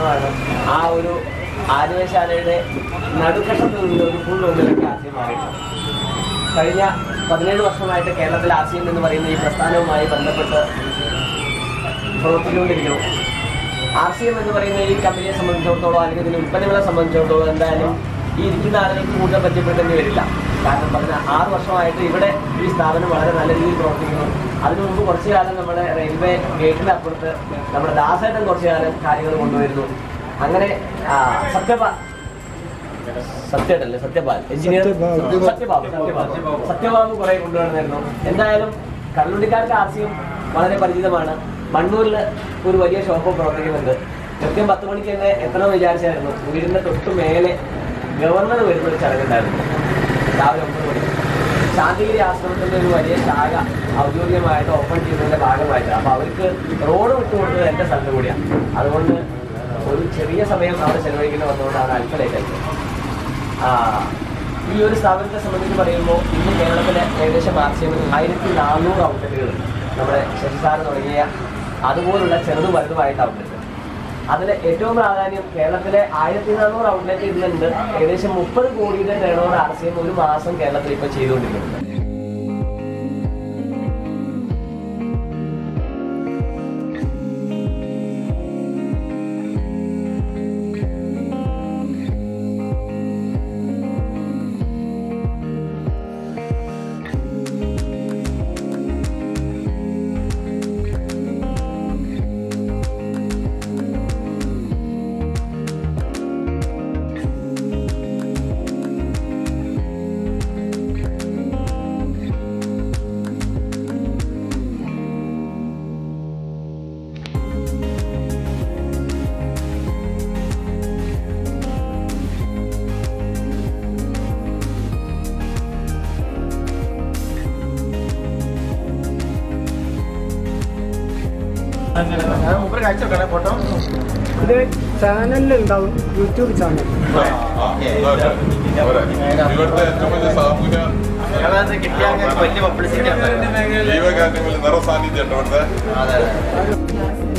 കാരണമാണ് ആ ഒരു ആര്യവശാലയുടെ നടുക്കഷത്തിൽ നിന്ന് ഒരു ഫുൾ ഒന്നിലേക്ക് ആശയം മാറിയിട്ടുണ്ട് കഴിഞ്ഞ പതിനേഴ് വർഷമായിട്ട് കേരളത്തിൽ ആശയം എന്ന് പറയുന്ന ഈ പ്രസ്ഥാനവുമായി ബന്ധപ്പെട്ട് പ്രവർത്തിച്ചുകൊണ്ടിരിക്കുന്നു ആർ സി എം എന്ന് പറയുന്ന ഈ കമ്പനിയെ സംബന്ധിച്ചിടത്തോളം അല്ലെങ്കിൽ ഇതിന്റെ ഉൽപ്പന്നങ്ങളെ സംബന്ധിച്ചിടത്തോളം എന്തായാലും ഈ ഇരിക്കുന്ന ആളുകൾക്ക് കൂടുതൽ പരിചയപ്പെട്ടെന്ന് വരില്ല കാരണം പറഞ്ഞ ആറ് വർഷമായിട്ട് ഇവിടെ ഈ സ്ഥാപനം വളരെ നല്ല രീതിയിൽ പ്രവർത്തിക്കുന്നു അതിനു മുമ്പ് കുറച്ചു കാലം നമ്മുടെ റെയിൽവേ ഗേറ്റിന് അപ്പുറത്ത് നമ്മുടെ ദാസേട്ടൻ കുറച്ചു കാലം കാര്യങ്ങൾ കൊണ്ടുവരുന്നു അങ്ങനെ ആ, സത്യപാൽ സത്യേട്ടല്ലേ സത്യപാൽ എഞ്ചിനീയർ സത്യപാൽ. സത്യബാബു സത്യബാബു സത്യബാബു കുറെ കൊണ്ടുവന്നിരുന്നു എന്തായാലും കള്ളുണ്ടിക്കാർക്ക് ആശയം വളരെ പരിചിതമാണ് മണ്ണൂരിൽ ഒരു വലിയ ഷോപ്പ് പ്രവർത്തിക്കുന്നുണ്ട് കൃത്യം പത്ത് മണിക്ക് തന്നെ എത്തണമെന്ന് വിചാരിച്ചായിരുന്നു വീടിന്റെ തൊട്ട് മേലെ ഗവർണർ വരുന്ന ഒരു ചടങ്ങുണ്ടായിരുന്നു രാവിലെ ഒമ്പത് മണിക്ക് ശാന്തിഗിരി ആശ്രമത്തിന്റെ ഒരു വലിയ ശാഖ ഔദ്യോഗികമായിട്ട് ഓപ്പൺ ചെയ്യുന്നതിന്റെ ഭാഗമായിട്ട് അപ്പൊ അവർക്ക് റോഡ് വിട്ടുകൊടുത്തത് എന്റെ സ്ഥലത്ത് കൂടിയാണ് അതുകൊണ്ട് ഒരു ചെറിയ സമയം അവിടെ ചെലവഴിക്കേണ്ടി വന്നുകൊണ്ട് അത് അല്പം ലേറ്റ് ആയി ആ, ഈ ഒരു സ്ഥാപനത്തെ സംബന്ധിച്ച് പറയുമ്പോൾ ഇന്ന് കേരളത്തിലെ ഏകദേശം ആർസിഎമ്മിൽ ആയിരത്തി നാനൂറ് ഔട്ട്ലെറ്റുകൾ നമ്മുടെ ശശിസാർ തുടങ്ങിയ അതുപോലുള്ള ചെറുതും വലുതുമായിട്ട് ഔട്ട്ലെറ്റ് അതിൽ ഏറ്റവും പ്രാധാന്യം കേരളത്തിലെ ആയിരത്തി നാനൂറ് ഔട്ട്ലെറ്റ് ഇതിലുണ്ട് ഏകദേശം മുപ്പത് കോടിയുടെ turnover R C M ഒരു മാസം കേരളത്തിൽ ഇപ്പോൾ ചെയ്തുകൊണ്ടിരിക്കുന്നുണ്ട് ഇത് ചാനലിൽ ഉണ്ടാവും യൂട്യൂബ് ചാനൽ ഇവിടുത്തെ ഏറ്റവും വലിയ സാമൂഹ്യ വലിയ പബ്ലിസിറ്റി ജീവകാന്യങ്ങളിൽ നിറ സാന്നിധ്യം ഉണ്ട് ഇവിടുത്തെ